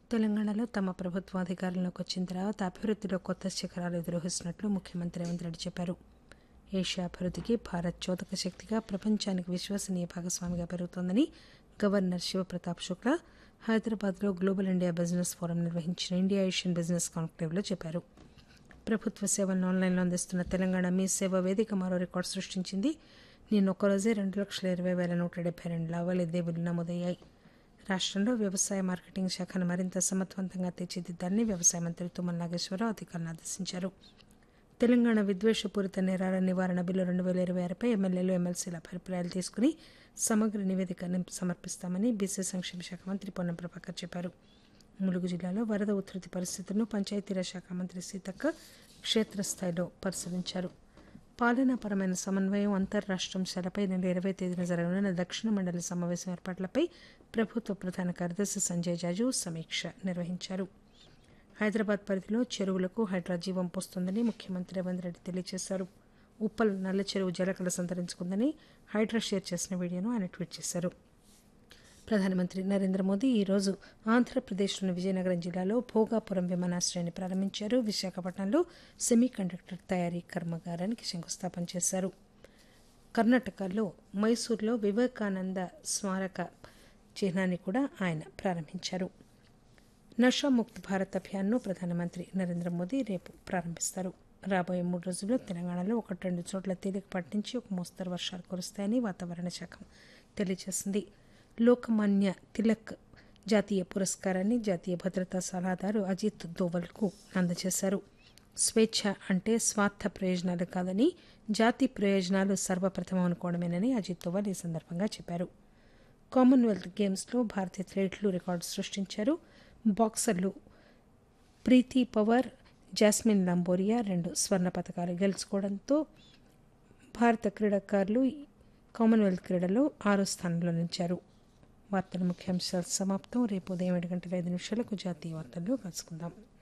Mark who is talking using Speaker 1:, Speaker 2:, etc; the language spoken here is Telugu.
Speaker 1: తెలంగాణలో తమ ప్రభుత్వం అధికారంలోకి వచ్చిన తర్వాత అభివృద్ధిలో కొత్త శిఖరాలు ఎదురొస్తున్నట్లు ముఖ్యమంత్రి రేవంత్ రెడ్డి చెప్పారు ఏషియా అభివృద్ధికి భారత్ చోదక శక్తిగా ప్రపంచానికి విశ్వసనీయ భాగస్వామిగా పెరుగుతోందని గవర్నర్ శివప్రతాప్ శుక్లా హైదరాబాద్లో గ్లోబల్ ఇండియా బిజినెస్ ఫోరం నిర్వహించిన ఇండియా ఏషియన్ బిజినెస్ కాన్క్లేవ్లో చెప్పారు ప్రభుత్వ సేవలను ఆన్లైన్లో అందిస్తున్న తెలంగాణ మీ సేవ వేదిక మరో రికార్డు సృష్టించింది నిన్న ఒక్కరోజే రెండు లక్షల ఇరవై వేల నూట డెబ్బై రెండు లావాదేవీలు నమోదయ్యాయి రాష్ట్రంలో వ్యవసాయ మార్కెటింగ్ శాఖను మరింత సమర్థవంతంగా తీర్చిదిద్దాలని వ్యవసాయ మంత్రి తుమ్మల నాగేశ్వరరావు అధికారులను ఆదేశించారు తెలంగాణ విద్వేషపూరిత నేరాల నివారణ బిల్లు రెండు వేల ఇరవై ఆరుపై ఎమ్మెల్యేలు ఎమ్మెల్సీల అభిప్రాయాలు తీసుకుని సమగ్ర నివేదికను సమర్పిస్తామని బీసీ సంక్షేమ శాఖ మంత్రి పొన్నం ప్రభాకర్ చెప్పారు ములుగు జిల్లాలో వరద ఉధృతి పరిస్థితులను పంచాయతీరాజ్ శాఖ మంత్రి సీతక్క క్షేత్రస్థాయిలో పరిశీలించారు పాలనాపరమైన సమన్వయం అంతర్రాష్ట్రాంశాలపై నెల ఇరవై తేదీన జరగనున్న దక్షిణ మండలి సమావేశం ఏర్పాట్లపై ప్రభుత్వ ప్రధాన కార్యదర్శి సంజయ్ జాజు సమీక్ష నిర్వహించారు హైదరాబాద్ పరిధిలో చెరువులకు హైడ్రా జీవం పోస్తోందని ముఖ్యమంత్రి రేవంత్ రెడ్డి తెలియజేశారు ఉప్పల్ నల్ల చెరువు జలకళ సంతరించుకుందని హైడ్రా షేర్ చేసిన వీడియోను ఆయన ట్వీట్ చేశారు ప్రధానమంత్రి నరేంద్ర మోదీ ఈరోజు ఆంధ్రప్రదేశ్లోని విజయనగరం జిల్లాలో భోగాపురం విమానాశ్రయాన్ని ప్రారంభించారు విశాఖపట్నంలో సెమీ కండక్టర్ తయారీ కర్మాగారానికి శంకుస్థాపన చేశారు కర్ణాటకలో మైసూర్లో వివేకానంద స్మారక చిహ్నాన్ని కూడా ఆయన ప్రారంభించారు నషాముక్త్ భారత్ అభియాన్ను ప్రధానమంత్రి నరేంద్ర మోదీ రేపు ప్రారంభిస్తారు రాబోయే మూడు రోజుల్లో తెలంగాణలో ఒకటి రెండు చోట్ల తేలికపాటి నుంచి ఒక మోస్తరు వర్షాలు కురుస్తాయని వాతావరణ శాఖ తెలియజేసింది లోకమాన్య తిలక్ జాతీయ పురస్కారాన్ని జాతీయ భద్రతా సలహాదారు అజిత్ దోవల్కు అందజేశారు స్వేచ్ఛ అంటే స్వార్థ ప్రయోజనాలు కాదని జాతి ప్రయోజనాలు సర్వప్రథమం అనుకోవడమేనని అజిత్ దోవల్ ఈ సందర్భంగా చెప్పారు కామన్వెల్త్ గేమ్స్లో భారతీయ అథ్లెట్లు రికార్డు సృష్టించారు బాక్సర్లు ప్రీతి పవర్ జాస్మిన్ లంబోరియా రెండు స్వర్ణ పథకాలు గెలుచుకోవడంతో భారత క్రీడాకారులు కామన్వెల్త్ క్రీడలో ఆరో స్థానంలో నిలిచారు వార్తల ముఖ్యాంశాలు సమాప్తం రేపు ఉదయం ఏడు గంటల ఐదు నిమిషాలకు జాతీయ వార్తల్లో కలుసుకుందాం